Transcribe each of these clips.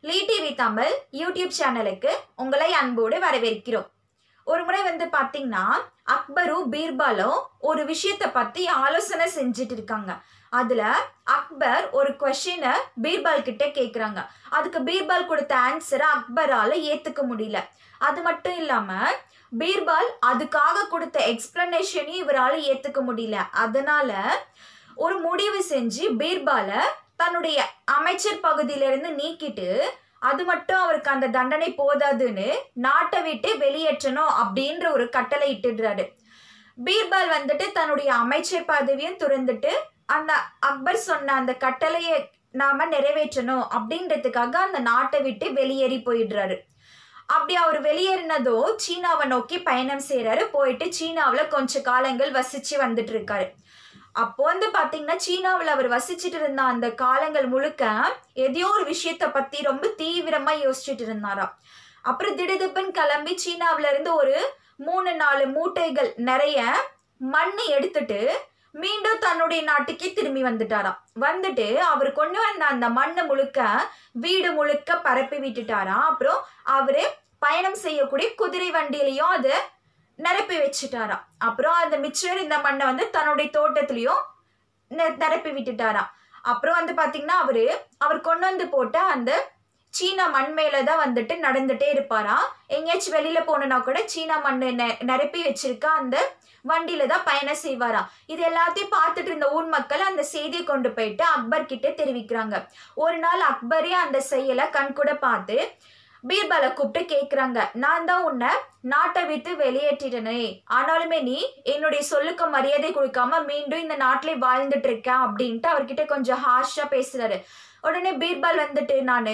லீ TV Tamil YouTube சேனலுக்கு உங்களை அன்போடு வரவேற்கிறோம் ஒரு முறை வந்து பார்த்தீங்கன்னா அக்பரும் பீர்பாலும் ஒரு விஷயத்தை பற்றி ஆலோசனை செஞ்சுட்டு இருக்காங்க அதில் அக்பர் ஒரு கொஷினை பீர்பால் கிட்ட கேட்குறாங்க அதுக்கு பீர்பால் கொடுத்த ஆன்சரை அக்பரால் ஏற்றுக்க முடியல அது மட்டும் இல்லாமல் பீர்பால் அதுக்காக கொடுத்த எக்ஸ்பிளனேஷனையும் இவரால் ஏற்றுக்க முடியல அதனால ஒரு முடிவு செஞ்சு பீர்பாலை தன்னுடைய அமைச்சர் பகுதியிலிருந்து நீக்கிட்டு அது மட்டும் அவருக்கு அந்த தண்டனை போதாதுன்னு நாட்டை விட்டு வெளியேற்றணும் அப்படின்ற ஒரு கட்டளை இட்டுடுறாரு பீர்பால் வந்துட்டு தன்னுடைய அமைச்சர் பதவியும் துறந்துட்டு அந்த அக்பர் சொன்ன அந்த கட்டளையை நாம நிறைவேற்றணும் அப்படின்றதுக்காக அந்த நாட்டை விட்டு வெளியேறி போயிடுறாரு அப்படி அவர் வெளியேறினதோ சீனாவை நோக்கி பயணம் செய்கிறாரு போயிட்டு சீனாவில் கொஞ்ச காலங்கள் வசிச்சு வந்துட்டு இருக்காரு அப்போ வந்து பார்த்தீங்கன்னா சீனாவில் அவர் வசிச்சுட்டு இருந்த அந்த காலங்கள் முழுக்க எதையோ ஒரு விஷயத்தை பற்றி ரொம்ப தீவிரமாக யோசிச்சுட்டு இருந்தாராம் அப்புறம் திடுதிப்புன்னு கிளம்பி சீனாவில இருந்து ஒரு மூணு நாலு மூட்டைகள் நிறைய மண் எடுத்துட்டு மீண்டும் தன்னுடைய நாட்டுக்கே திரும்பி வந்துட்டாராம் வந்துட்டு அவர் கொண்டு வந்த அந்த மண்ணை முழுக்க வீடு முழுக்க பரப்பி விட்டுட்டாராம் அப்புறம் அவரு பயணம் செய்யக்கூடிய குதிரை வண்டியிலையும் அதை நிரப்பி வச்சுட்டாராம் அப்புறம் அந்த மிச்சர் இந்த மண்ணை வந்து தன்னுடைய தோட்டத்துலேயும் நிரப்பி விட்டுட்டாராம் அப்புறம் வந்து பார்த்தீங்கன்னா அவரு அவர் கொண்டு வந்து போட்ட அந்த சீனா மண் மேலே தான் வந்துட்டு நடந்துட்டே இருப்பாராம் எங்கேயாச்சும் வெளியில போனோன்னா கூட சீனா மண்ணை நெ- நிரப்பி வச்சிருக்க அந்த வண்டியில தான் பயணம் செய்வாராம் இது எல்லாத்தையும் பார்த்துட்டு இருந்த ஊர் மக்கள் அந்த செய்தியை கொண்டு போயிட்டு அக்பர் கிட்ட தெரிவிக்கிறாங்க ஒரு நாள் அக்பரே அந்த செயலை கண்கூட பார்த்து பீர்பாலை கூப்பிட்டு கேட்குறாங்க நான் தான் உன்னை நாட்டை விட்டு வெளியேற்றிட்டனே ஆனாலுமே நீ என்னுடைய சொல்லுக்கு மரியாதை கொடுக்காம மீண்டும் இந்த நாட்டிலே வாழ்ந்துட்டு இருக்கேன் அப்படின்ட்டு அவர்கிட்ட கொஞ்சம் ஹார்ஷாக பேசுறாரு உடனே பீர்பால் வந்துட்டு நான்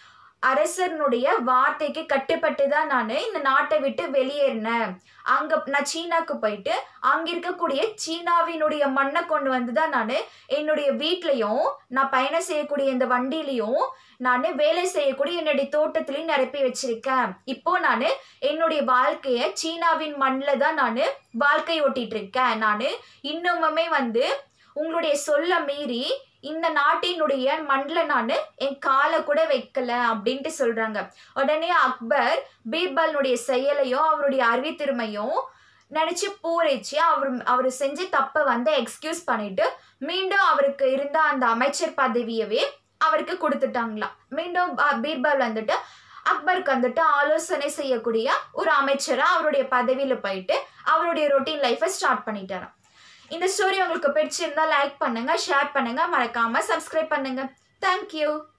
அரசனுடைய வார்த்தைக்கு கட்டுப்பட்டு தான் நான் இந்த நாட்டை விட்டு வெளியேறினேன் அங்கே நான் சீனாக்கு போயிட்டு அங்கே இருக்கக்கூடிய சீனாவினுடைய மண்ணை கொண்டு வந்து தான் நான் என்னுடைய வீட்லேயும் நான் பயணம் செய்யக்கூடிய இந்த வண்டியிலையும் நான் வேலை செய்யக்கூடிய என்னுடைய தோட்டத்திலையும் நிரப்பி வச்சிருக்கேன் இப்போ நான் என்னுடைய வாழ்க்கையை சீனாவின் மண்ணில் தான் நான் வாழ்க்கை ஓட்டிட்டு இருக்கேன் நான் இன்னுமுமே வந்து உங்களுடைய சொல்ல மீறி இந்த நாட்டினுடைய மண்ணில் நான் என் காலை கூட வைக்கல அப்படின்ட்டு சொல்றாங்க உடனே அக்பர் பீர்பாலினுடைய செயலையும் அவருடைய அறிவித்திறமையும் நினச்சி பூரிச்சு அவர் அவர் செஞ்ச தப்பை வந்து எக்ஸ்கியூஸ் பண்ணிட்டு மீண்டும் அவருக்கு இருந்த அந்த அமைச்சர் பதவியவே அவருக்கு கொடுத்துட்டாங்களாம் மீண்டும் ப- பீர்பால் வந்துட்டு அக்பருக்கு வந்துட்டு ஆலோசனை செய்யக்கூடிய ஒரு அமைச்சரா அவருடைய பதவியில போயிட்டு அவருடைய ரொட்டீன் லைஃப்பை ஸ்டார்ட் பண்ணிட்டாராம் இந்த ஸ்டோரி உங்களுக்கு பிடிச்சிருந்தா லைக் பண்ணுங்க ஷேர் பண்ணுங்க மறக்காம சப்ஸ்கிரைப் பண்ணுங்க தேங்க்யூ